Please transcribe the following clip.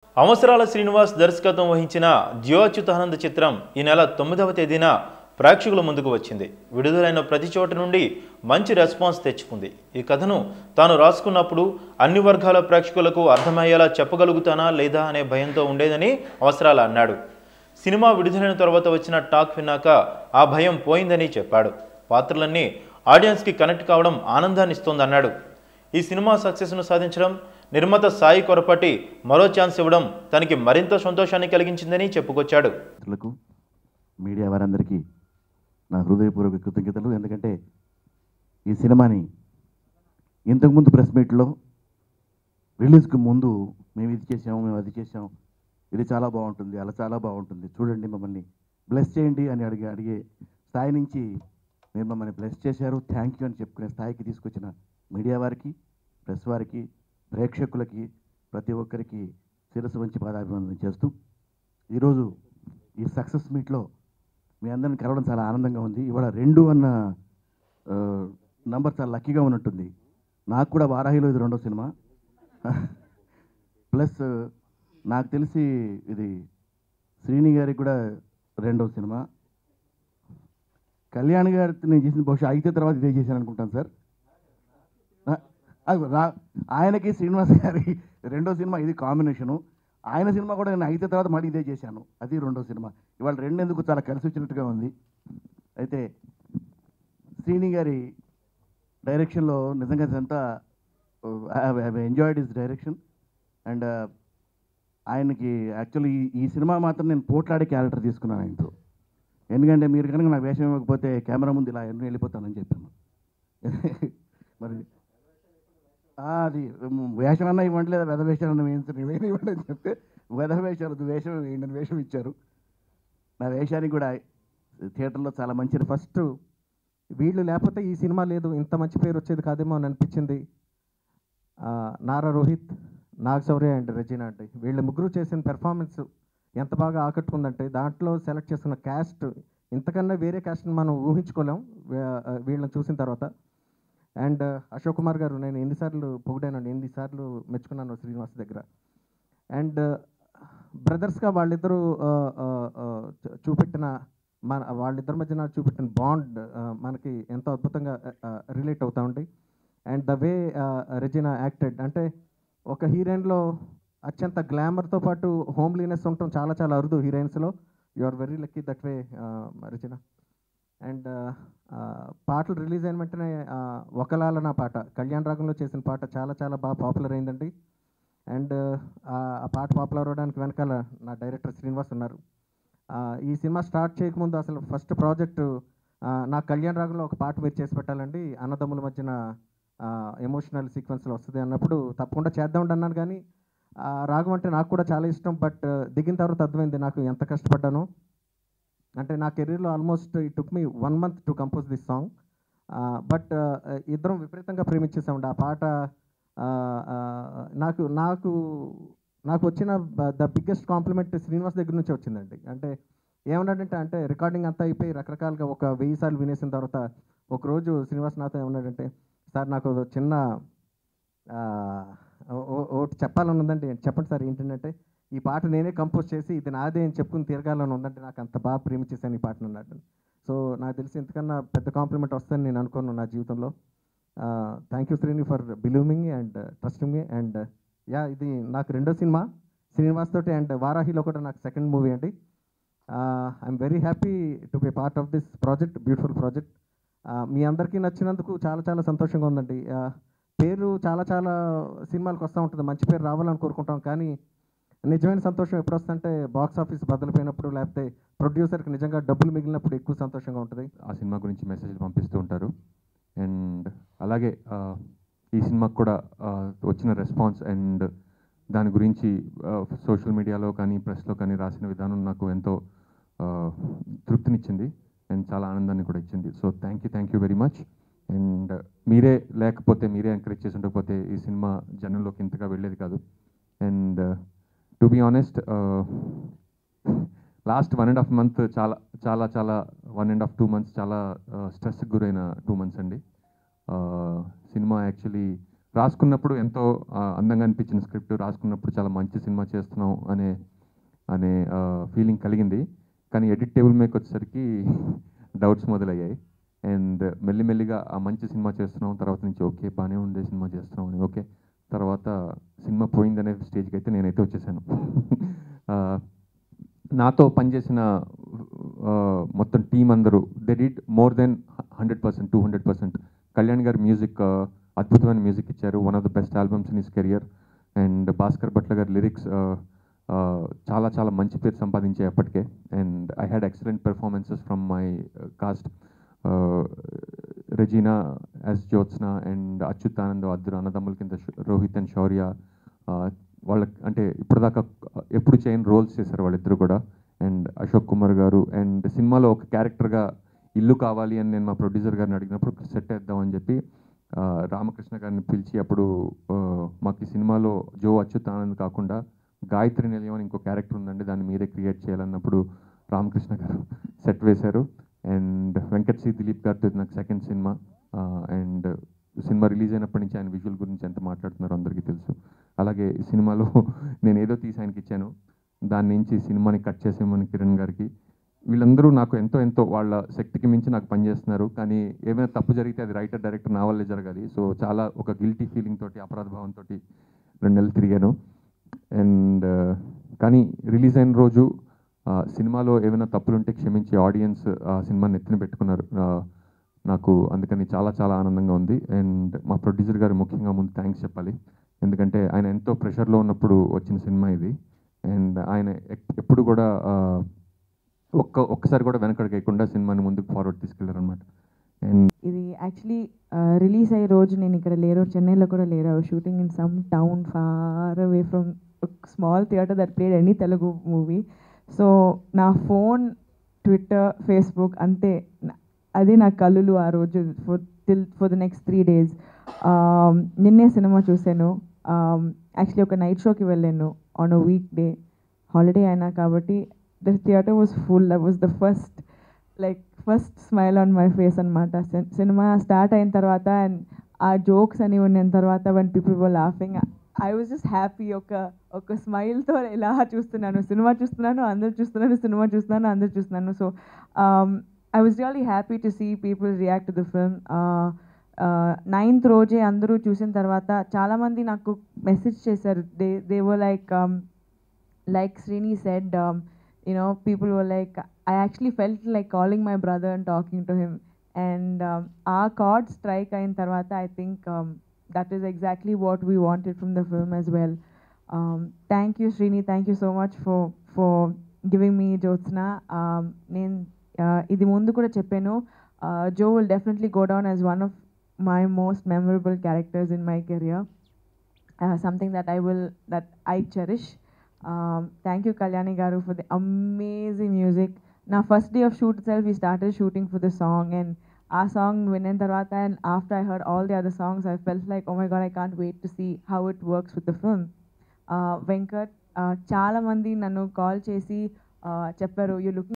అవసరాల శ్రీనివాస్ దర్శకత్వం వహించిన జియో అచ్యుతానంద్ చిత్రం ఈ నెల తొమ్మిదవ తేదీన ప్రేక్షకుల ముందుకు వచ్చింది విడుదలైన ప్రతి చోట నుండి మంచి రెస్పాన్స్ తెచ్చుకుంది ఈ కథను తాను రాసుకున్నప్పుడు అన్ని వర్గాల ప్రేక్షకులకు అర్థమయ్యేలా చెప్పగలుగుతానా లేదా అనే భయంతో ఉండేదని అవసరాల అన్నాడు సినిమా విడుదలైన తర్వాత వచ్చిన టాక్ విన్నాక ఆ భయం పోయిందని చెప్పాడు పాత్రలన్నీ ఆడియన్స్కి కనెక్ట్ కావడం ఆనందాన్ని ఇస్తోందన్నాడు ఈ సినిమా సక్సెస్ను సాధించడం నిర్మాత సాయి కొరపాటి మరో ఛాన్స్ ఇవ్వడం తనకి మరింత సంతోషాన్ని కలిగించిందని చెప్పుకొచ్చాడు మిత్రులకు మీడియా వారందరికీ నా హృదయపూర్వక కృతజ్ఞతలు ఎందుకంటే ఈ సినిమాని ఇంతకుముందు ప్రెస్ మీట్లో రిలీజ్కి ముందు మేము ఇది చేసాము మేము అది చేసాం ఇది చాలా బాగుంటుంది అలా చాలా బాగుంటుంది చూడండి మమ్మల్ని బ్లెస్ చేయండి అని అడిగే అడిగే స్థాయి నుంచి మీరు మమ్మల్ని బ్లెస్ చేశారు థ్యాంక్ యూ అని చెప్పుకునే స్థాయికి తీసుకొచ్చిన మీడియా వారికి ప్రెస్ వారికి ప్రేక్షకులకి ప్రతి ఒక్కరికి శిరస్సు వంచి పాదాభివందనం చేస్తూ ఈరోజు ఈ సక్సెస్ మీట్లో మీ అందరిని కలవడం చాలా ఆనందంగా ఉంది ఇవాళ రెండు అన్న నంబర్ చాలా లక్కీగా ఉన్నట్టుంది నాకు కూడా వారాహిలో ఇది రెండో సినిమా ప్లస్ నాకు తెలిసి ఇది శ్రీని గారికి కూడా రెండో సినిమా కళ్యాణ్ గారితో నేను చేసిన బహుశా అయితే తర్వాత ఇదే చేశాను అనుకుంటాను సార్ ఆ, అది రా ఆయనకి శ్రీనివాస్ గారి రెండో సినిమా ఇది కాంబినేషను ఆయన సినిమా కూడా నేను అయితే తర్వాత మళ్ళీ ఇదే చేశాను అది రెండో సినిమా ఇవాళ రెండు ఎందుకు చాలా కలిసి వచ్చినట్టుగా ఉంది అయితే శ్రీని గారి డైరెక్షన్లో నిజంగా ఇదంతా ఎంజాయిడ్ ఇస్ డైరెక్షన్ అండ్ ఆయనకి యాక్చువల్లీ ఈ సినిమా మాత్రం నేను పోట్లాడే క్యారెక్టర్ తీసుకున్నాను ఆయనతో ఎందుకంటే మీరు కనుక నాకు వేషం ఇవ్వకపోతే కెమెరా ముందు ఇలా ఎన్ని వెళ్ళిపోతానని చెప్పాను మరి ఆ, అది మ్, వేషం అన్నా ఇవ్వండి లేదా వెధ వేషాలు అన్న వేయించండి ఇవేమి ఇవ్వండి అని చెప్తే వెధ వేషాలు వద్దు, వేషం వేయండి అని వేషం ఇచ్చారు నా వేషానికి కూడా థియేటర్లో చాలా మంచి ఫస్ట్ వీళ్ళు లేకపోతే ఈ సినిమా లేదు ఇంత మంచి పేరు వచ్చేది కాదేమో అని అనిపించింది ఆ, నారా రోహిత్ నాగ్ శౌర్య అండ్ రెజినా అండి వీళ్ళు ముగ్గురు చేసిన పెర్ఫార్మెన్స్ ఎంత బాగా ఆకట్టుకుందంటే దాంట్లో సెలెక్ట్ చేసుకున్న క్యాస్ట్ ఇంతకన్నా వేరే క్యాస్ట్ని మనం ఊహించుకోలేం వీ- వీళ్ళని చూసిన తర్వాత అండ్ అశోక్ కుమార్ గారు నేను ఎన్నిసార్లు పొగిడానండి ఎన్నిసార్లు మెచ్చుకున్నాను శ్రీనివాస్ దగ్గర అండ్ బ్రదర్స్గా వాళ్ళిద్దరూ ఆ, ఆ, ఆ, చూ- చూపెట్టిన మన వాళ్ళిద్దరి మధ్యన చూపెట్టిన బాండ్ మనకి ఎంతో అద్భుతంగా రిలేట్ అవుతా ఉంది and the way Regina acted అంటే ఒక హీరోయిన్లో అత్యంత గ్లామర్తో పాటు హోమ్లీనెస్ ఉండటం చాలా చాలా అరుదు హీరోయిన్స్లో you are very lucky that way Regina and పాటలు రిలీజ్ అయిన వెంటనే ఆ, ఒకలాల నా పాట కళ్యాణ్ రాగంలో చేసిన పాట చాలా చాలా బాగా పాపులర్ అయిందండి అండ్ ఆ పాట పాపులర్ అవడానికి వెనకాల నా డైరెక్టర్ శ్రీనివాస్ ఉన్నారు ఆ, ఈ సినిమా స్టార్ట్ చేయకముందు అసలు ఫస్ట్ ప్రాజెక్టు నా కళ్యాణ్ రాగంలో ఒక పాట మీరు చేసి పెట్టాలండి అన్నదమ్ముల మధ్యన ఎమోషనల్ సీక్వెన్స్లో వస్తుంది అన్నప్పుడు తప్పకుండా చేద్దాం అన్నాను కానీ ఆ, రాగం అంటే నాకు కూడా చాలా ఇష్టం బట్ దిగిన తర్వాత అర్థమైంది నాకు ఎంత కష్టపడ్డాను అంటే నా కెరీర్లో almost it took me one month to compose this song but ఇద్దరం విపరీతంగా ప్రేమించేసామండి ఆ పాట ఆ, ఆ, నాకు నాకు నాకు వచ్చిన ద బిగ్గెస్ట్ కాంప్లిమెంట్ శ్రీనివాస్ దగ్గర నుంచి వచ్చిందండి అంటే ఏమన్నాడంటే అంటే రికార్డింగ్ అంతా అయిపోయి రకరకాలుగా ఒక వెయ్యి సార్లు వినేసిన తర్వాత ఒకరోజు శ్రీనివాస్ నాతో ఏమన్నాడంటే సార్ నాకు ఒక చిన్న ఆ, ఓ- ఓ- ఒకటి చెప్పాలని ఉందండి చెప్పండి సార్ ఏంటంటే ఈ పాట నేనే కంపోజ్ చేసి ఇది నాదే అని చెప్పుకుని తిరగాలని ఉందంటే నాకు అంత బాగా ప్రేమించేసాను ఈ పాటను అన్నాడు సో నాకు తెలిసి ఇంతకన్నా పెద్ద కాంప్లిమెంట్ వస్తుందని నేను అనుకోను నా జీవితంలో thank you Srini for believing and trusting me and yeah ఇది నాకు రెండో సినిమా శ్రీనివాస్ తోటి అండ్ వారాహిలో కూడా నాకు సెకండ్ మూవీ అండి I'm very happy to be part of this project beautiful project మీ అందరికీ నచ్చినందుకు చాలా చాలా సంతోషంగా ఉందండి ఆ, పేరు చాలా చాలా సినిమాలకు వస్తూ ఉంటుంది మంచి పేరు రావాలని కోరుకుంటాం కానీ నిజమైన సంతోషం ఎప్పుడు వస్తుందంటే బాక్స్ ఆఫీస్ బదులుపోయినప్పుడు లేకపోతే ప్రొడ్యూసర్కి నిజంగా డబ్బులు మిగిలినప్పుడు ఎక్కువ సంతోషంగా ఉంటుంది ఆ సినిమా గురించి మెసేజ్లు పంపిస్తూ ఉంటారు అండ్ అలాగే ఆ, ఈ సినిమాకు కూడా ఆ, వచ్చిన రెస్పాన్స్ అండ్ దాని గురించి సోషల్ మీడియాలో కానీ ప్రెస్లో కానీ రాసిన విధానం నాకు ఎంతో ఆ, తృప్తినిచ్చింది అండ్ చాలా ఆనందాన్ని కూడా ఇచ్చింది so thank you thank you very much and మీరే లేకపోతే మీరే ఎంకరేజ్ చేసి ఉండకపోతే ఈ సినిమా జనంలోకి ఇంతగా వెళ్ళేది కాదు and to be honest last one and half month చాలా చాలా చాలా one and half two months చాలా స్ట్రెస్కి గురైన టూ మంత్స్ అండి సినిమా యాక్చువల్లీ రాసుకున్నప్పుడు ఎంతో ఆ, అందంగా అనిపించిన స్క్రిప్ట్ రాసుకున్నప్పుడు చాలా మంచి సినిమా చేస్తున్నాం అనే అనే ఫీలింగ్ కలిగింది కానీ ఎడిట్ టేబుల్ మీదకి వచ్చేసరికి డౌట్స్ మొదలయ్యాయి అండ్ మెల్లిమెల్లిగా ఆ మంచి సినిమా చేస్తున్నాం తర్వాత నుంచి ఓకే బాగానే ఉండే సినిమా చేస్తున్నాం అని ఓకే తర్వాత సినిమా పోయిందనే స్టేజ్కి అయితే నేనైతే వచ్చేసాను ఆ, నాతో పనిచేసిన ఆ, మొత్తం టీం అందరూ they did more than hundred percent two hundred percent Kalyan గారి మ్యూజిక్ అద్భుతమైన మ్యూజిక్ ఇచ్చారు one of the best albums in his career and Bhaskar Bhatla గారి లిరిక్స్ చాలా చాలా మంచి పేరు సంపాదించాయి అప్పటికే and I had excellent performances from my cast Regina as Jyothsna and Achyutanand అద్దరు అన్నదమ్ముల కింద శ్- రోహిత్ అండ్ శౌర్య uh, వాళ్ళ అంటే ఇప్పటిదాకా ఎప్పుడు చేయని రోల్స్ చేశారు వాళ్ళిద్దరు కూడా అండ్ అశోక్ కుమార్ గారు అండ్ సినిమాలో ఒక క్యారెక్టర్గా ఇల్లు కావాలి అని నేను మా ప్రొడ్యూసర్ గారిని అడిగినప్పుడు సెట్ వేద్దామని చెప్పి ఆ, రామకృష్ణ గారిని పిలిచి అప్పుడు ఆ, మాకు ఈ సినిమాలో జో అచ్యుతానంద్ కాకుండా గాయత్రి నిలయం అని ఇంకో క్యారెక్టర్ ఉందండి దాన్ని మీరే క్రియేట్ చేయాలన్నప్పుడు రామకృష్ణ గారు సెట్ వేశారు అండ్ వెంకట్ సి దిలీప్ గారితో ఇది నాకు second cinema and cinema release అయినప్పటి నుంచి ఆయన విజువల్ గురించి ఎంత మాట్లాడుతున్నారో అందరికీ తెలుసు అలాగే ఈ సినిమాలో నేను ఏదో తీసి ఆయనకి ఇచ్చాను దాని నుంచి సినిమాని కట్ చేసేమని కిరణ్ గారికి వీళ్ళందరూ నాకు ఎంతో ఎంతో వాళ్ళ శక్తికి మించి నాకు పనిచేస్తున్నారు కానీ ఏమైనా తప్పు జరిగితే అది రైటర్ డైరెక్టర్ నా వల్లే జరగాలి సో చాలా ఒక గిల్టీ ఫీలింగ్ తోటి అపరాధ భావంతో రెండు నెలలు తిరిగాను అండ్ కానీ రిలీజ్ అయిన రోజు ఆ, సినిమాలో ఏమైనా తప్పులుంటే క్షమించి ఆడియన్స్ ఆ సినిమాని ఎత్తిన పెట్టుకున్నారు ఆ, నాకు అందుకని చాలా చాలా ఆనందంగా ఉంది అండ్ మా ప్రొడ్యూసర్ గారు ముఖ్యంగా ముందు థ్యాంక్స్ చెప్పాలి ఎందుకంటే ఆయన ఎంతో ప్రెషర్లో ఉన్నప్పుడు వచ్చిన సినిమా ఇది అండ్ ఆయన ఎక్- ఎప్పుడు కూడా ఆ, ఒక్క ఒక్కసారి కూడా వెనకడికేయకుండా సినిమాని ముందుకు ఫార్వర్డ్ తీసుకెళ్లారనమాట అండ్ ఇది యాక్చువల్లీ రిలీజ్ అయ్యే రోజు నేను ఇక్కడ లేరు చెన్నైలో కూడా లేరు shooting in some town far away from small theatre that played any Telugu movie so నా ఫోన్ ట్విట్టర్ ఫేస్బుక్ అంతే నా- అది నా కళ్ళులు ఆ రోజు for till for the next three days నిన్నే సినిమా చూశాను యాక్చువల్లీ ఒక నైట్ షోకి వెళ్ళాను on a week day holiday అయినా కాబట్టి the theatre was full that was the first like first smile on my face అనమాట సినిమా స్టార్ట్ అయిన తర్వాత అండ్ ఆ జోక్స్ అని ఉన్న తర్వాత when people were laughing I was just happy ఒక ఒక స్మైల్తో ఇలా చూస్తున్నాను సినిమా చూస్తున్నాను అందరు చూస్తున్నాను సినిమా చూస్తున్నాను అందరు చూస్తున్నాను so I was really happy to see people react to the film ninth రోజే అందరూ చూసిన తర్వాత చాలామంది నాకు మెసేజ్ చేశారు they they were like like Srini said, um, you know, people were like, I actually felt like calling my brother and talking to him. And um, our chord strike in Tarvata, I think um, that is exactly what we wanted from the film as well. Um, thank you, Srini. Thank you so much for for giving me Jyotsna. Um, నేను ఇది ముందు కూడా చెప్పాను Jo will definitely go down as one of my most memorable characters in my career uh, something that I will that I cherish. Um, thank you, Kalyani Garu, for the amazing music. Now, first day of shoot itself, we started shooting for the song, and our song Vinan Tarvata, and after I heard all the other songs, I felt like, oh my god, I can't wait to see how it works with the film. Uh, Venkat, uh, చాలా మంది నన్ను call చేసి uh, చెప్పారు you looking